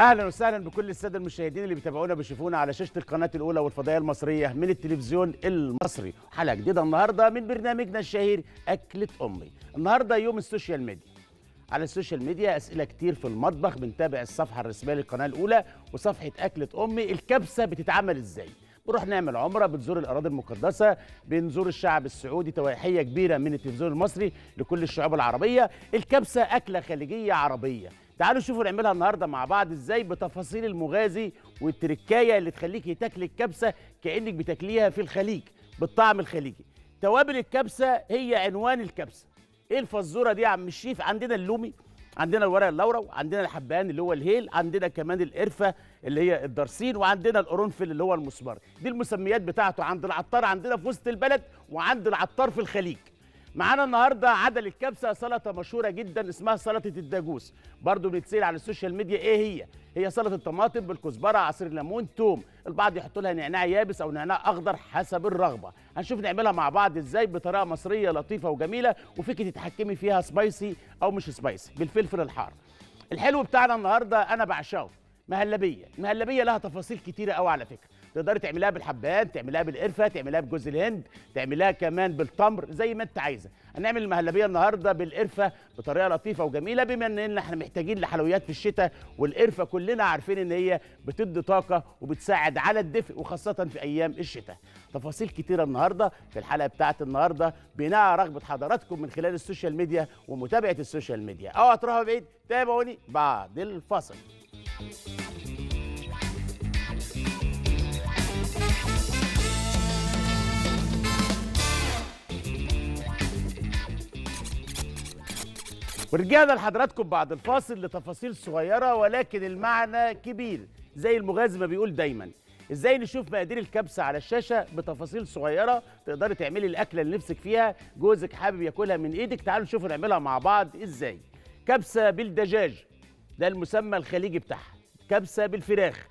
اهلا وسهلا بكل الساده المشاهدين اللي بيتابعونا بيشوفونا على شاشه القناه الاولى والفضائيه المصريه من التلفزيون المصري حلقه جديده النهارده من برنامجنا الشهير اكله امي النهارده يوم السوشيال ميديا على السوشيال ميديا اسئله كتير في المطبخ بنتابع الصفحه الرسميه للقناه الاولى وصفحه اكله امي الكبسه بتتعمل ازاي بنروح نعمل عمره بنزور الاراضي المقدسه بنزور الشعب السعودي تحيه كبيره من التلفزيون المصري لكل الشعوب العربيه الكبسه اكله خليجيه عربيه تعالوا شوفوا نعملها النهارده مع بعض ازاي بتفاصيل المغازي والتركايه اللي تخليكي تاكلي الكبسه كانك بتاكليها في الخليج بالطعم الخليجي توابل الكبسه هي عنوان الكبسه ايه الفزوره دي يا عم الشيف عندنا اللومي عندنا الورق اللورا عندنا الحبهان اللي هو الهيل عندنا كمان القرفه اللي هي الدرسين وعندنا القرنفل اللي هو المسمار دي المسميات بتاعته عند العطار عندنا في وسط البلد وعند العطار في الخليج معانا النهارده عدل الكبسه سلطه مشهوره جدا اسمها سلطه الداجوس برضو بنتسال على السوشيال ميديا ايه هي هي سلطه الطماطم بالكزبره عصير ليمون توم البعض يحط لها نعناع يابس او نعناع اخضر حسب الرغبه هنشوف نعملها مع بعض ازاي بطريقه مصريه لطيفه وجميله وفيك تتحكمي فيها سبايسي او مش سبايسي بالفلفل الحار الحلو بتاعنا النهارده انا بعشقه مهلبيه المهلبيه لها تفاصيل كتيره قوي على فكره تقدري تعمليها بالحبان تعمليها بالقرفه تعمليها بجوز الهند تعمليها كمان بالتمر زي ما انت عايزه هنعمل المهلبيه النهارده بالقرفه بطريقه لطيفه وجميله بما ان احنا محتاجين لحلويات في الشتاء والقرفه كلنا عارفين ان هي بتدي طاقه وبتساعد على الدفء وخاصه في ايام الشتاء تفاصيل كتيره النهارده في الحلقه بتاعت النهارده بناء على رغبه حضراتكم من خلال السوشيال ميديا ومتابعه السوشيال ميديا اوعى تروحوا بعيد تابعوني بعد الفاصل ورجعنا لحضراتكم بعد الفاصل لتفاصيل صغيره ولكن المعنى كبير زي المغازي ما بيقول دايما ازاي نشوف مقادير الكبسه على الشاشه بتفاصيل صغيره تقدري تعملي الاكله اللي نفسك فيها جوزك حابب ياكلها من ايدك تعالوا نشوفوا نعملها مع بعض ازاي كبسه بالدجاج ده المسمى الخليجي بتاعها كبسه بالفراخ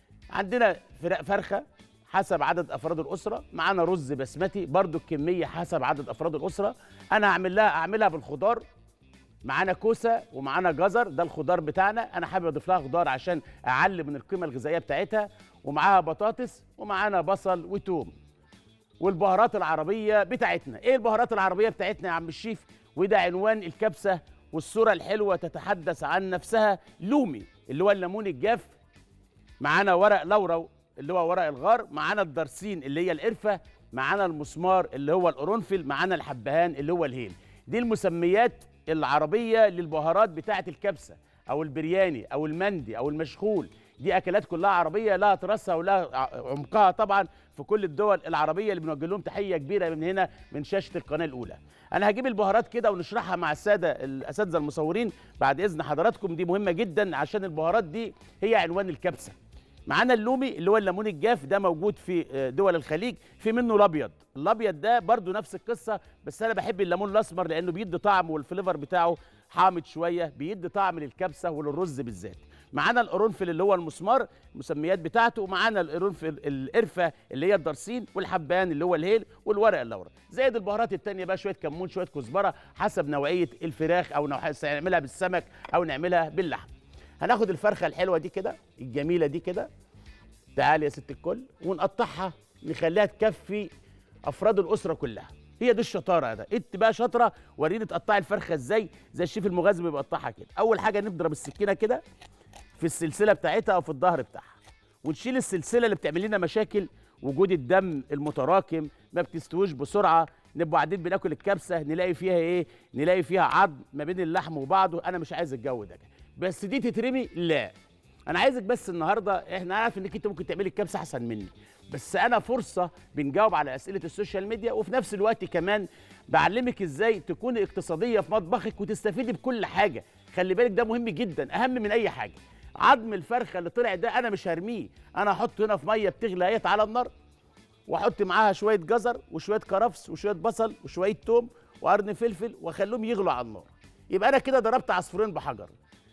عندنا فراخ فرخه حسب عدد افراد الاسره معانا رز بسمتي برضو الكميه حسب عدد افراد الاسره انا هعمل لها اعملها بالخضار معانا كوسه ومعانا جزر ده الخضار بتاعنا انا حابب اضيف لها خضار عشان اعلي من القيمه الغذائيه بتاعتها ومعاها بطاطس ومعانا بصل وتوم والبهارات العربيه بتاعتنا ايه البهارات العربيه بتاعتنا يا عم الشيف وده عنوان الكبسه والصوره الحلوه تتحدث عن نفسها لومي اللي هو الليمون الجاف معانا ورق لورا اللي هو ورق الغار معانا الدرسين اللي هي القرفه معانا المسمار اللي هو القرنفل معانا الحبهان اللي هو الهيل دي المسميات العربيه للبهارات بتاعه الكبسه او البرياني او المندي او المشغول دي اكلات كلها عربيه لها تراثها ولها عمقها طبعا في كل الدول العربيه اللي بنوجه لهم تحيه كبيره من هنا من شاشه القناه الاولى انا هجيب البهارات كده ونشرحها مع الساده الاساتذه المصورين بعد اذن حضراتكم دي مهمه جدا عشان البهارات دي هي عنوان الكبسه معانا اللومي اللي هو الليمون الجاف ده موجود في دول الخليج في منه الابيض الابيض ده برضو نفس القصه بس انا بحب الليمون الاسمر لانه بيدي طعم والفليفر بتاعه حامض شويه بيدي طعم للكبسه وللرز بالذات معانا القرنفل اللي هو المسمار المسميات بتاعته ومعانا القرنفل القرفه اللي هي الدرسين والحبان اللي هو الهيل والورق اللورا زائد البهارات التانية بقى شويه كمون شويه كزبره حسب نوعيه الفراخ او نعملها بالسمك او نعملها باللحم هناخد الفرخه الحلوه دي كده الجميله دي كده تعالي يا ست الكل ونقطعها نخليها تكفي افراد الاسره كلها هي دي الشطاره ده انت بقى شاطره وريني تقطعي الفرخه ازاي زي الشيف المغازي بيقطعها كده اول حاجه نضرب السكينه كده في السلسله بتاعتها او في الظهر بتاعها ونشيل السلسله اللي بتعمل لنا مشاكل وجود الدم المتراكم ما بتستويش بسرعه نبقى قاعدين بناكل الكبسه نلاقي فيها ايه نلاقي فيها عظم ما بين اللحم وبعضه انا مش عايز الجو ده بس دي تترمي لا انا عايزك بس النهارده احنا عارف انك انت ممكن تعملي الكبسه احسن مني بس انا فرصه بنجاوب على اسئله السوشيال ميديا وفي نفس الوقت كمان بعلمك ازاي تكوني اقتصاديه في مطبخك وتستفيدي بكل حاجه خلي بالك ده مهم جدا اهم من اي حاجه عظم الفرخه اللي طلع ده انا مش هرميه انا هحطه هنا في ميه بتغلي اهيت على النار واحط معاها شويه جزر وشويه كرفس وشويه بصل وشويه توم وقرن فلفل واخليهم يغلوا على النار يبقى انا كده ضربت عصفورين بحجر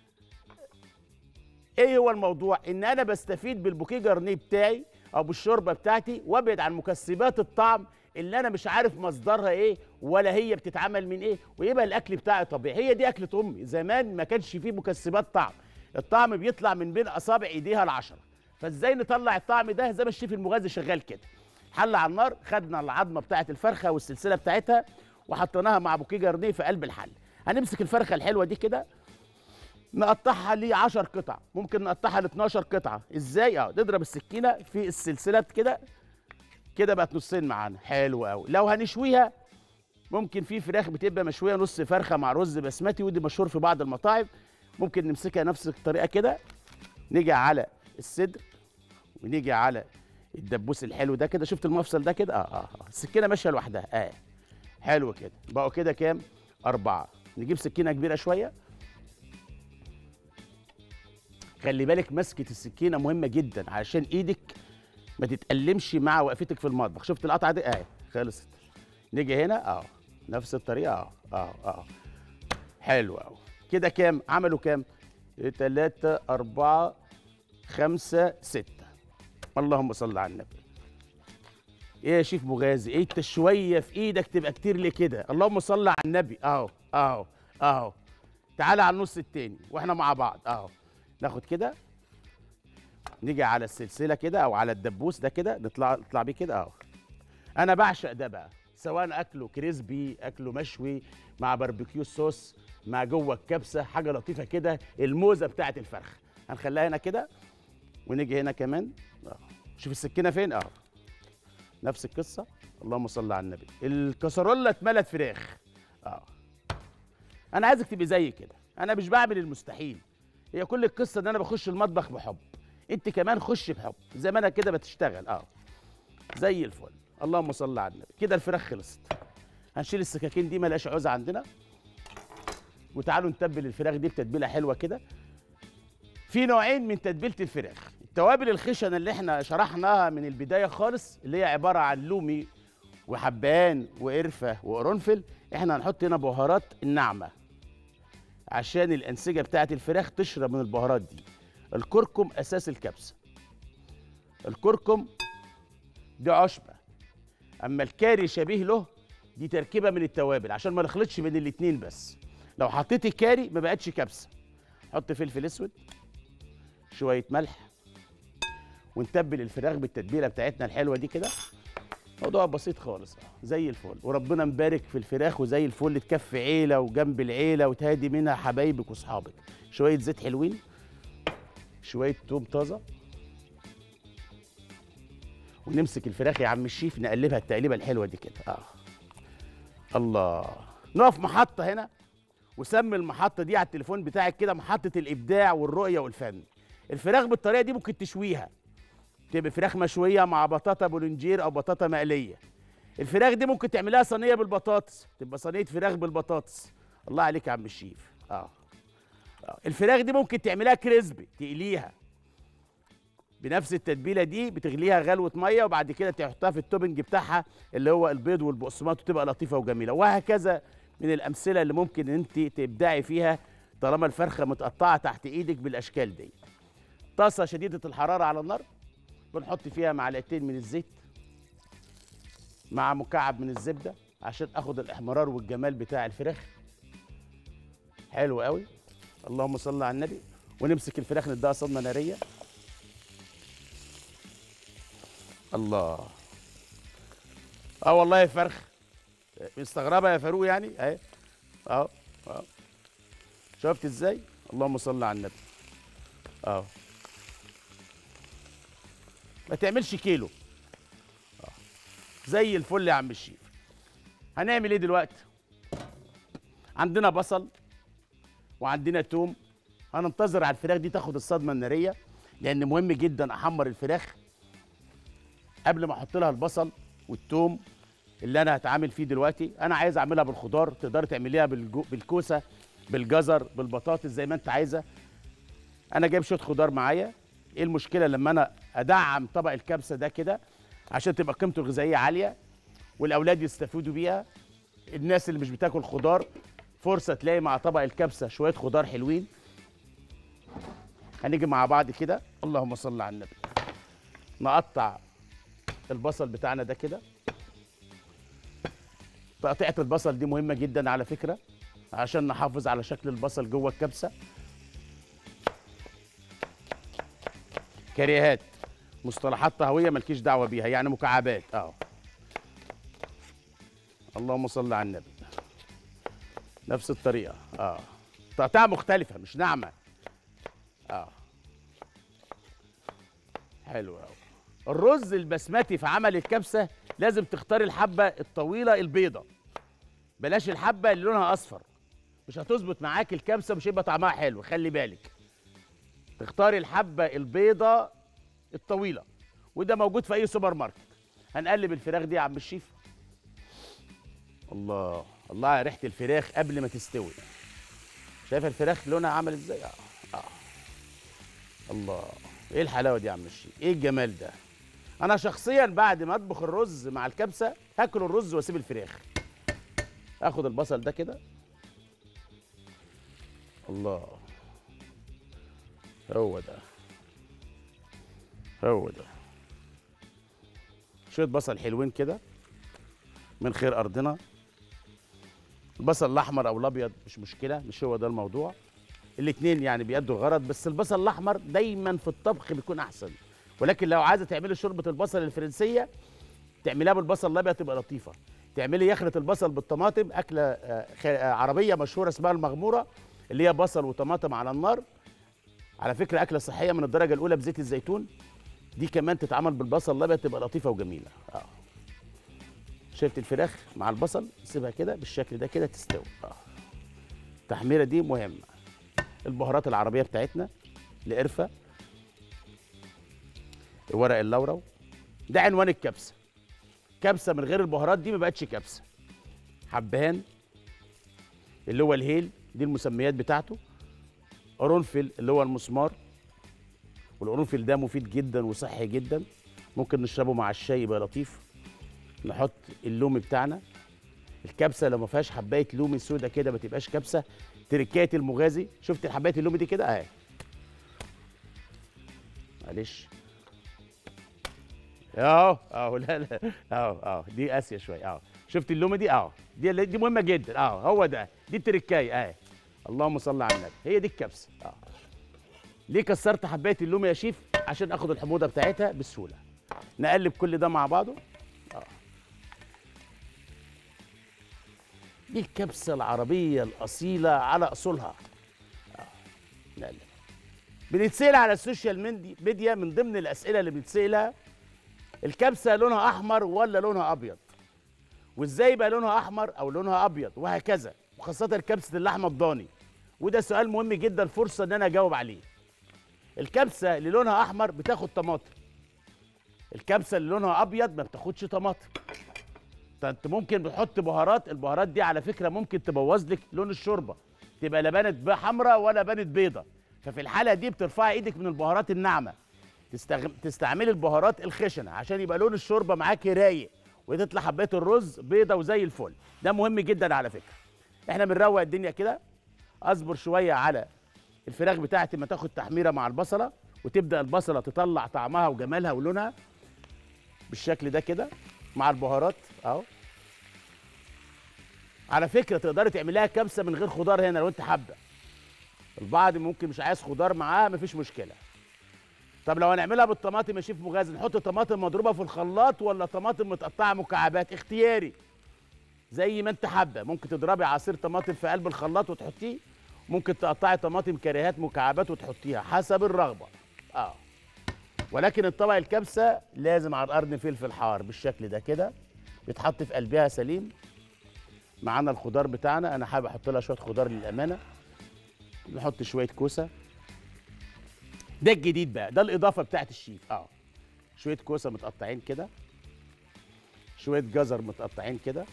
ايه هو الموضوع ان انا بستفيد بالبوكيه جرنيه بتاعي او بالشوربه بتاعتي وابعد عن مكسبات الطعم اللي انا مش عارف مصدرها ايه ولا هي بتتعمل من ايه ويبقى الاكل بتاعي طبيعي هي دي اكله امي زمان ما كانش فيه مكسبات طعم الطعم بيطلع من بين اصابع ايديها العشره فازاي نطلع الطعم ده زي ما الشيف المغازي شغال كده حل على النار خدنا العظمه بتاعه الفرخه والسلسله بتاعتها وحطيناها مع بوكيه جرنيه في قلب الحل هنمسك الفرخه الحلوه دي كده نقطعها ل 10 قطع ممكن نقطعها ل 12 قطعه ازاي اه نضرب السكينه في السلسله كده كده بقت نصين معانا حلو قوي لو هنشويها ممكن في فراخ بتبقى مشويه نص فرخه مع رز بسمتي ودي مشهور في بعض المطاعم ممكن نمسكها نفس الطريقه كده نيجي على الصدر ونيجي على الدبوس الحلو ده كده شفت المفصل ده كده اه اه, آه. السكينه ماشيه لوحدها اه حلو كده بقوا كده كام اربعه نجيب سكينه كبيره شويه خلي بالك مسكه السكينه مهمه جدا علشان ايدك ما تتألمش مع وقفتك في المطبخ شفت القطعه دي اهي خلصت نيجي هنا اه نفس الطريقه اه اه اه حلو قوي كده كام عملوا كام تلاتة أربعة خمسة ستة اللهم صل على النبي ايه يا شيف مغازي ايه انت شويه في ايدك تبقى كتير ليه كده اللهم صل على النبي اهو اهو اهو تعالى على النص التاني واحنا مع بعض اهو ناخد كده نيجي على السلسله كده او على الدبوس ده كده نطلع نطلع بيه كده اهو انا بعشق ده بقى سواء اكله كريسبي اكله مشوي مع باربيكيو صوص مع جوه الكبسه حاجه لطيفه كده الموزه بتاعه الفرخه هنخليها هنا كده ونيجي هنا كمان اه شوف السكينه فين اه نفس القصه اللهم صل على النبي الكسرولة اتملت فراخ اه انا عايزك تبقي زي كده انا مش بعمل المستحيل هي كل القصه ان انا بخش المطبخ بحب انت كمان خش بحب زي ما انا كده بتشتغل اه زي الفل اللهم صل على النبي كده الفراخ خلصت هنشيل السكاكين دي ملهاش عوزه عندنا وتعالوا نتبل الفراخ دي بتتبيله حلوه كده في نوعين من تتبيله الفراخ التوابل الخشنه اللي احنا شرحناها من البدايه خالص اللي هي عباره عن لومي وحبان وقرفه وقرنفل احنا هنحط هنا بهارات الناعمه عشان الانسجه بتاعه الفراخ تشرب من البهارات دي الكركم اساس الكبسه الكركم دي عشبه اما الكاري شبيه له دي تركيبه من التوابل عشان ما نخلطش بين الاتنين بس لو حطيت الكاري ما بقتش كبسه حط فلفل اسود شويه ملح ونتبل الفراخ بالتتبيله بتاعتنا الحلوه دي كده موضوع بسيط خالص زي الفل وربنا مبارك في الفراخ وزي الفل تكفي عيله وجنب العيله وتهدي منها حبايبك واصحابك شويه زيت حلوين شويه توم طازه ونمسك الفراخ يا عم الشيف نقلبها التقليبه الحلوه دي كده اه الله نقف محطه هنا وسمي المحطه دي على التليفون بتاعك كده محطه الابداع والرؤيه والفن الفراخ بالطريقه دي ممكن تشويها تبقى فراخ مشويه مع بطاطا بولنجير او بطاطا مقليه الفراخ دي ممكن تعملها صينيه بالبطاطس تبقى صينيه فراخ بالبطاطس الله عليك يا عم الشيف اه آه. الفراخ دي ممكن تعملها كريسبي تقليها بنفس التتبيله دي بتغليها غلوه ميه وبعد كده تحطها في التوبنج بتاعها اللي هو البيض والبقسماط وتبقى لطيفه وجميله وهكذا من الامثله اللي ممكن انت تبدعي فيها طالما الفرخه متقطعه تحت ايدك بالاشكال دي طاسه شديده الحراره على النار بنحط فيها معلقتين من الزيت مع مكعب من الزبده عشان اخد الاحمرار والجمال بتاع الفراخ حلو قوي اللهم صل على النبي ونمسك الفراخ نديها صدمه ناريه الله اه والله يا فرخ مستغربه يا فاروق يعني اهي اهو اهو شفت ازاي اللهم صل على النبي اهو ما تعملش كيلو آه. زي الفل يا عم الشيف هنعمل ايه دلوقتي عندنا بصل وعندنا توم هننتظر على الفراخ دي تاخد الصدمه الناريه لان مهم جدا احمر الفراخ قبل ما احط لها البصل والثوم اللي انا هتعامل فيه دلوقتي انا عايز اعملها بالخضار تقدري تعمليها بالجو... بالكوسه بالجزر بالبطاطس زي ما انت عايزه انا جايب شويه خضار معايا ايه المشكله لما انا ادعم طبق الكبسه ده كده عشان تبقى قيمته الغذائيه عاليه والاولاد يستفيدوا بيها الناس اللي مش بتاكل خضار فرصه تلاقي مع طبق الكبسه شويه خضار حلوين هنيجي مع بعض كده اللهم صل على النبي نقطع البصل بتاعنا ده كده تقطيعه البصل دي مهمه جدا على فكره عشان نحافظ على شكل البصل جوه الكبسه كريهات مصطلحات طهويه مالكيش دعوه بيها يعني مكعبات اه اللهم صل على النبي نفس الطريقه اه تقطيعه مختلفه مش ناعمه اه حلو قوي الرز البسمتي في عمل الكبسه لازم تختار الحبه الطويله البيضه بلاش الحبه اللي لونها اصفر مش هتظبط معاك الكبسه مش هيبقى طعمها حلو خلي بالك تختاري الحبه البيضه الطويله وده موجود في اي سوبر ماركت هنقلب الفراخ دي يا عم الشيف الله الله على ريحه الفراخ قبل ما تستوي شايف الفراخ لونها عامل ازاي اه اه الله ايه الحلاوه دي يا عم الشيف ايه الجمال ده انا شخصيا بعد ما اطبخ الرز مع الكبسه هاكل الرز واسيب الفراخ اخد البصل ده كده الله هو ده هو ده شويه بصل حلوين كده من خير ارضنا البصل الاحمر او الابيض مش مشكله مش هو ده الموضوع الاثنين يعني بيأدوا الغرض بس البصل الاحمر دايما في الطبخ بيكون احسن ولكن لو عايزه تعملي شوربه البصل الفرنسيه تعمليها بالبصل الابيض تبقى لطيفه تعملي يخلة البصل بالطماطم اكله آه، خ- آه، عربيه مشهوره اسمها المغموره اللي هي بصل وطماطم على النار على فكره اكله صحيه من الدرجه الاولى بزيت الزيتون دي كمان تتعمل بالبصل الابيض تبقى لطيفه وجميله اه شفت الفراخ مع البصل سيبها كده بالشكل ده كده تستوي اه التحميره دي مهمه البهارات العربيه بتاعتنا القرفه ورق اللورو ده عنوان الكبسه كبسه من غير البهارات دي ما بقتش كبسه حبهان اللي هو الهيل دي المسميات بتاعته قرنفل اللي هو المسمار والقرنفل ده مفيد جدا وصحي جدا ممكن نشربه مع الشاي يبقى لطيف نحط اللومي بتاعنا الكبسه لو ما فيهاش حبايه لومي سودا كده ما تبقاش كبسه تركات المغازي شفت حبايه اللومي دي كده اهي معلش اهو اهو لا لا اهو اهو دي قاسيه شويه اهو شفت اللومه دي اهو دي دي مهمه جدا اهو هو ده دي التركايه اهي اللهم صل على النبي هي دي الكبسه اه ليه كسرت حبايه اللومه يا شيف عشان اخد الحموضه بتاعتها بسهوله نقلب كل ده مع بعضه اه دي الكبسه العربيه الاصيله على اصولها اه نقلب بنتسال على السوشيال ميدي- ميديا من ضمن الاسئله اللي بنتسالها الكبسه لونها احمر ولا لونها ابيض وازاي يبقى لونها احمر او لونها ابيض وهكذا وخاصه كبسه اللحمه الضاني وده سؤال مهم جدا فرصه ان انا اجاوب عليه الكبسه اللي لونها احمر بتاخد طماطم الكبسه اللي لونها ابيض ما بتاخدش طماطم طب انت ممكن بتحط بهارات البهارات دي على فكره ممكن تبوظ لك لون الشوربه تبقى لا بانت حمراء ولا بانت بيضه ففي الحاله دي بترفعي ايدك من البهارات الناعمه تستغ... تستعملي البهارات الخشنه عشان يبقى لون الشوربه معاكي رايق وتطلع حبايه الرز بيضه وزي الفل ده مهم جدا على فكره احنا بنروق الدنيا كده اصبر شويه على الفراخ بتاعتي ما تاخد تحميره مع البصله وتبدا البصله تطلع طعمها وجمالها ولونها بالشكل ده كده مع البهارات اهو على فكره تقدري تعمليها كبسه من غير خضار هنا لو انت حابه البعض ممكن مش عايز خضار معاه مفيش مشكله طب لو هنعملها بالطماطم يا شيف مغازي نحط طماطم مضروبه في الخلاط ولا طماطم متقطعه مكعبات اختياري زي ما انت حابه ممكن تضربي عصير طماطم في قلب الخلاط وتحطيه ممكن تقطعي طماطم كريهات مكعبات وتحطيها حسب الرغبه اه ولكن الطبق الكبسه لازم على القرن فلفل حار بالشكل ده كده بيتحط في قلبها سليم معانا الخضار بتاعنا انا حابب احط لها شويه خضار للامانه نحط شويه كوسه ده الجديد بقى ده الاضافه بتاعت الشيف اه شويه كوسه متقطعين كده شويه جزر متقطعين كده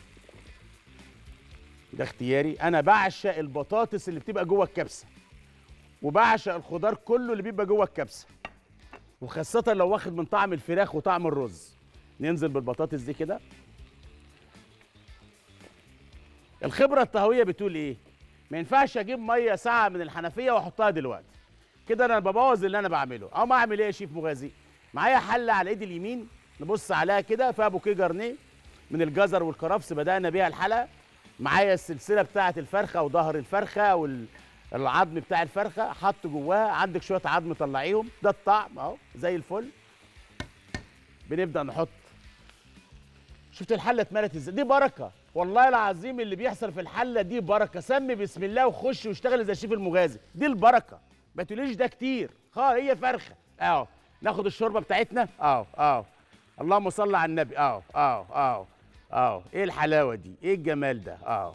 ده اختياري انا بعشق البطاطس اللي بتبقى جوه الكبسه وبعشق الخضار كله اللي بيبقى جوه الكبسه وخاصه لو واخد من طعم الفراخ وطعم الرز ننزل بالبطاطس دي كده الخبره الطهويه بتقول ايه ما ينفعش اجيب ميه ساعه من الحنفيه واحطها دلوقتي كده انا ببوظ اللي انا بعمله او ما اعمل ايه يا شيف مغازي معايا حله على ايدي اليمين نبص عليها كده فيها بوكيه جرنيه من الجزر والكرفس بدانا بيها الحلقه معايا السلسله بتاعه الفرخه وظهر الفرخه وال العظم بتاع الفرخه حط جواها عندك شويه عظم طلعيهم ده الطعم اهو زي الفل بنبدا نحط شفت الحله اتملت ازاي دي بركه والله العظيم اللي بيحصل في الحله دي بركه سمي بسم الله وخش واشتغل زي الشيف المغازي دي البركه ما تقوليش ده كتير خلاص هي فرخه اهو ناخد الشوربه بتاعتنا اهو اهو اللهم صل على النبي اهو اهو اهو اهو ايه الحلاوه دي ايه الجمال ده اهو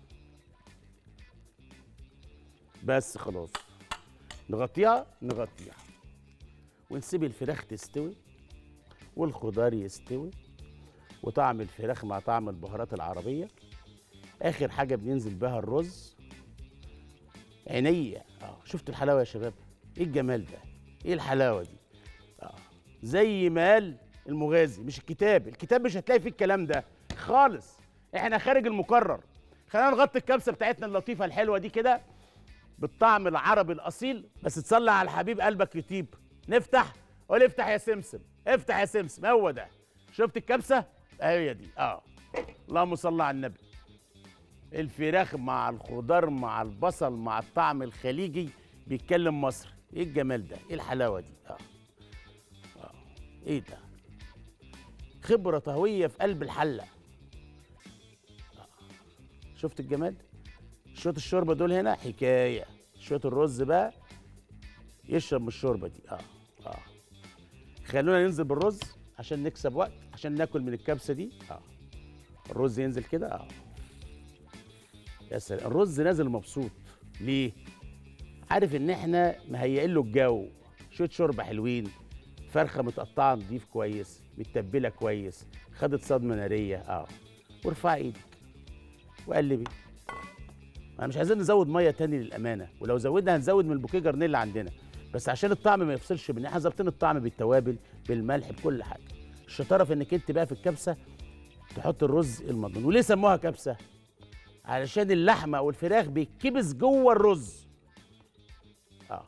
بس خلاص نغطيها نغطيها ونسيب الفراخ تستوي والخضار يستوي وطعم الفراخ مع طعم البهارات العربية آخر حاجة بننزل بها الرز عينيا اه شفتوا الحلاوة يا شباب ايه الجمال ده ايه الحلاوة دي اه زي ما قال المغازي مش الكتاب الكتاب مش هتلاقي فيه الكلام ده خالص احنا خارج المقرر خلينا نغطي الكبسة بتاعتنا اللطيفة الحلوة دي كده بالطعم العربي الاصيل بس تصلي على الحبيب قلبك يطيب نفتح قول افتح يا سمسم افتح يا سمسم هو ده شفت الكبسه هي دي اه اللهم صل على النبي الفراخ مع الخضار مع البصل مع الطعم الخليجي بيتكلم مصري ايه الجمال ده ايه الحلاوه دي اه اه ايه ده خبره طهويه في قلب الحله آه. شفت الجمال شويه الشوربه دول هنا حكايه شويه الرز بقى يشرب من الشوربه دي اه اه خلونا ننزل بالرز عشان نكسب وقت عشان ناكل من الكبسه دي اه الرز ينزل كده اه يا سلام الرز نازل مبسوط ليه عارف ان احنا مهيئين له الجو شويه شوربه حلوين فرخه متقطعه نضيف كويس متبله كويس خدت صدمه ناريه اه وارفعي ايدك وقلبي انا مش عايزين نزود ميه تاني للامانه ولو زودنا هنزود من البوكيه جرنيل اللي عندنا بس عشان الطعم ما يفصلش من احنا ظابطين الطعم بالتوابل بالملح بكل حاجه الشطاره في انك انت بقى في الكبسه تحط الرز المضمون وليه سموها كبسه علشان اللحمه او الفراخ بيتكبس جوه الرز اه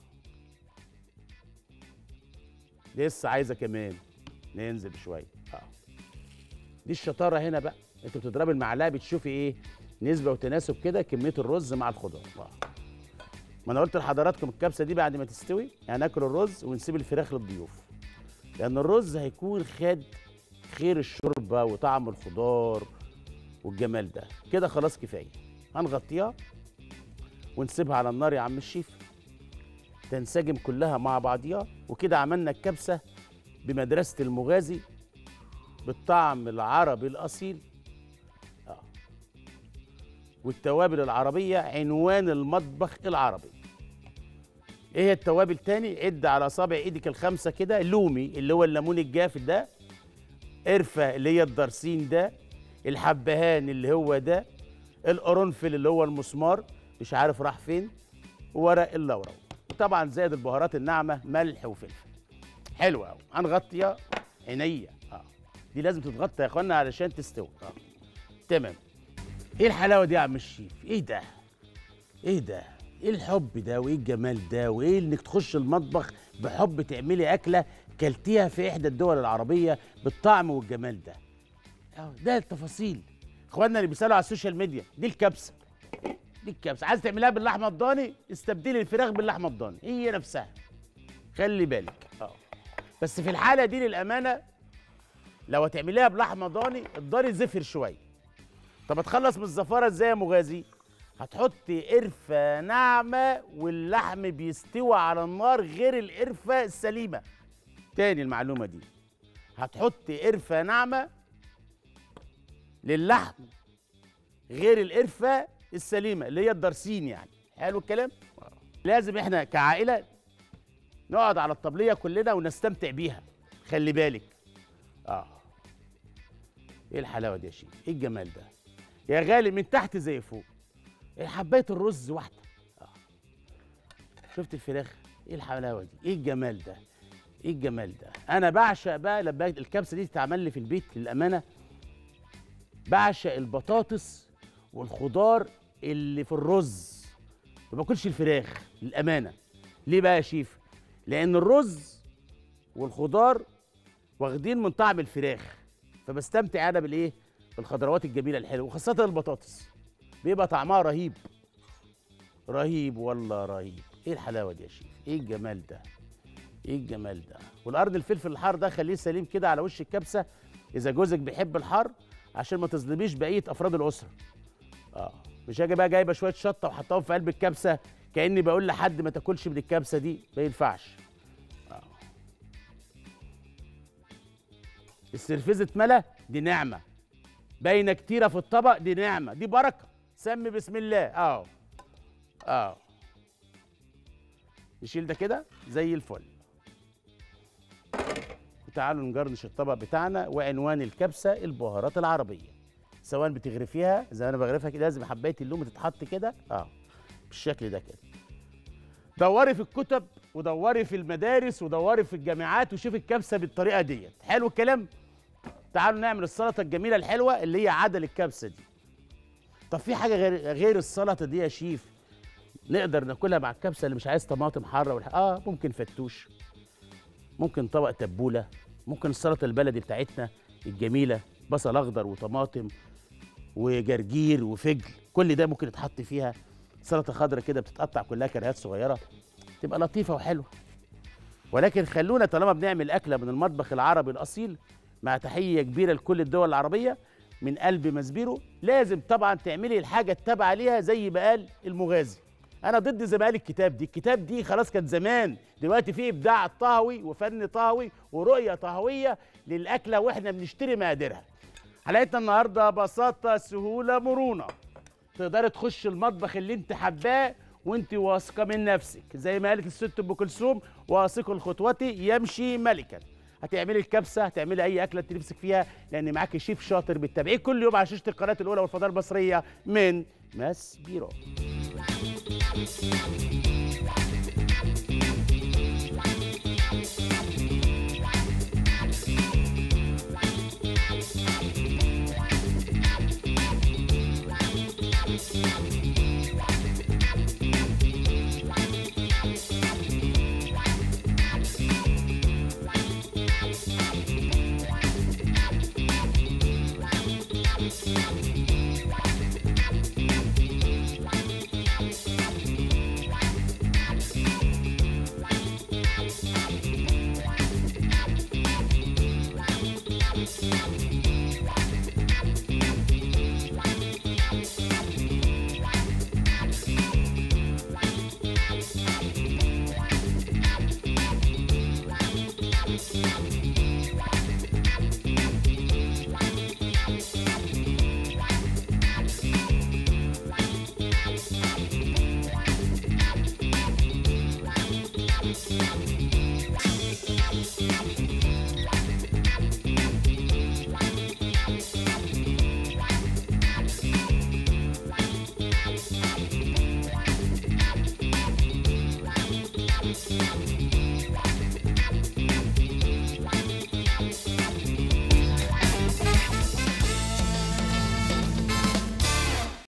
لسه عايزه كمان ننزل شويه اه دي الشطاره هنا بقى انت بتضربي المعلقه بتشوفي ايه نسبه وتناسب كده كميه الرز مع الخضار آه. ما انا قلت لحضراتكم الكبسه دي بعد ما تستوي هناكل الرز ونسيب الفراخ للضيوف لان الرز هيكون خد خير الشوربه وطعم الخضار والجمال ده كده خلاص كفايه هنغطيها ونسيبها على النار يا عم الشيف تنسجم كلها مع بعضيها وكده عملنا الكبسه بمدرسه المغازي بالطعم العربي الاصيل آه. والتوابل العربيه عنوان المطبخ العربي ايه هي التوابل تاني عد على اصابع ايدك الخمسه كده لومي اللي هو الليمون الجاف ده قرفه اللي هي الدرسين ده الحبهان اللي هو ده القرنفل اللي هو المسمار مش عارف راح فين وورق اللورا وطبعا زائد البهارات الناعمه ملح وفلفل حلو قوي هنغطيها عينيا اه دي لازم تتغطى يا اخوانا علشان تستوي اه تمام ايه الحلاوه دي يا عم الشيف ايه ده ايه ده ايه الحب ده وايه الجمال ده وايه انك تخش المطبخ بحب تعملي اكله كلتيها في احدى الدول العربيه بالطعم والجمال ده أهو ده التفاصيل اخواننا اللي بيسالوا على السوشيال ميديا دي الكبسه دي الكبسه عايز تعملها باللحمه الضاني استبدلي الفراخ باللحمه الضاني هي نفسها خلي بالك اه بس في الحاله دي للامانه لو هتعمليها بلحمه ضاني الضاني زفر شويه طب هتخلص من الزفاره ازاي يا مغازي هتحطي قرفه ناعمه واللحم بيستوي على النار غير القرفه السليمه تاني المعلومه دي هتحطي قرفه ناعمه للحم غير القرفه السليمه اللي هي الدرسين يعني حلو الكلام لازم احنا كعائله نقعد على الطبليه كلنا ونستمتع بيها خلي بالك اه ايه الحلاوه دي يا شيخ ايه الجمال ده يا غالي من تحت زي فوق إيه حبايه الرز واحده آه. شفت الفراخ ايه الحلاوه دي ايه الجمال ده ايه الجمال ده انا بعشق بقى لما الكبسه دي تتعمل لي في البيت للامانه بعشق البطاطس والخضار اللي في الرز ما باكلش الفراخ للامانه ليه بقى يا شيف لان الرز والخضار واخدين من طعم الفراخ فبستمتع انا بالايه بالخضروات الجميله الحلوه وخاصه البطاطس بيبقى طعمها رهيب رهيب والله رهيب ايه الحلاوه دي يا شيف ايه الجمال ده ايه الجمال ده والقرن الفلفل الحار ده خليه سليم كده على وش الكبسه اذا جوزك بيحب الحار عشان ما تظلميش بقيه افراد الاسره اه مش هاجي بقى جايبه شويه شطه وحطاهم في قلب الكبسه كاني بقول لحد ما تاكلش من الكبسه دي ما ينفعش آه. السرفيز اتملى دي نعمه باينه كتيره في الطبق دي نعمه دي بركه سمي بسم الله اه اه نشيل ده كده زي الفل وتعالوا نجرنش الطبق بتاعنا وعنوان الكبسه البهارات العربيه سواء بتغرفيها زي ما انا بغرفها كده لازم حبايه اللوم تتحط كده اه بالشكل ده كده دوري في الكتب ودوري في المدارس ودوري في الجامعات وشوفي الكبسه بالطريقه ديت حلو الكلام تعالوا نعمل السلطه الجميله الحلوه اللي هي عدل الكبسه دي طب في حاجه غير غير السلطه دي يا شيف نقدر ناكلها مع الكبسه اللي مش عايز طماطم حاره والح... اه ممكن فتوش ممكن طبق تبوله ممكن السلطه البلدي بتاعتنا الجميله بصل اخضر وطماطم وجرجير وفجل كل ده ممكن يتحط فيها سلطه خضراء كده بتتقطع كلها كريهات صغيره تبقى لطيفه وحلوه ولكن خلونا طالما بنعمل اكله من المطبخ العربي الاصيل مع تحيه كبيره لكل الدول العربيه من قلب مسبيرو لازم طبعا تعملي الحاجه التابعه ليها زي ما قال المغازي انا ضد زي ما قال الكتاب دي الكتاب دي خلاص كانت زمان دلوقتي في ابداع طهوي وفن طهوي ورؤيه طهويه للاكله واحنا بنشتري مقاديرها حلقتنا النهارده بساطه سهوله مرونه تقدري تخش المطبخ اللي انت حباه وانت واثقه من نفسك زي ما قالت الست ام كلثوم واثق الخطوه يمشي ملكا هتعملي الكبسه هتعملي اي اكله انت نفسك فيها لان معاكي شيف شاطر بتتابعيه كل يوم على شاشه القناه الاولى والفضاء المصريه من ماس بيرو